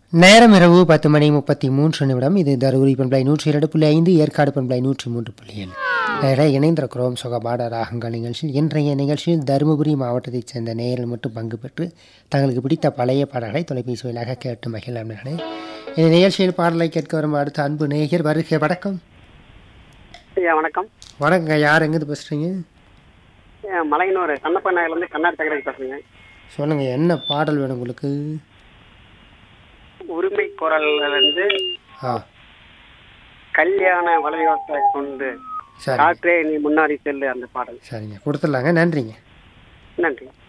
நேரம் இரவு பத்து மணி முப்பத்தி மூன்று நிமிடம் இது தருமபுரி பண்பலை நூற்றி இரண்டு புள்ளி ஐந்து ஏற்காடு பண்பலை நூற்றி மூன்று புள்ளி ஏழு நேர இணைந்திருக்கிறோம் சுகபாட ராகங்கள் நிகழ்ச்சியில் இன்றைய நிகழ்ச்சியில் தருமபுரி மாவட்டத்தைச் சேர்ந்த நேயர்கள் மட்டும் பங்கு பெற்று தங்களுக்கு பிடித்த பழைய பாடல்களை தொலைபேசி வழியாக கேட்டு மகிழாமர்களே இந்த நிகழ்ச்சியில் பாடலை கேட்க வரும் அடுத்த அன்பு நேயர் வருகை வணக்கம் ஐயா வணக்கம் வணக்கங்க யார் எங்கேருந்து பேசுகிறீங்க ஐயா, மலையனூர் கண்ணப்ப நாயிலேருந்து கண்ணாடி தகரை பேசுறேங்க சொல்லுங்கள் என்ன பாடல் வேணும் உங்களுக்கு உரிமை குரல்ல இருந்து ஆ கல்யாண வளையோட்டை கொண்டு சரி காற்றே நீ முன்னாடி செல்லு அந்த பாடல் சரிங்க கொடுத்துடலாங்க நன்றிங்க நன்றி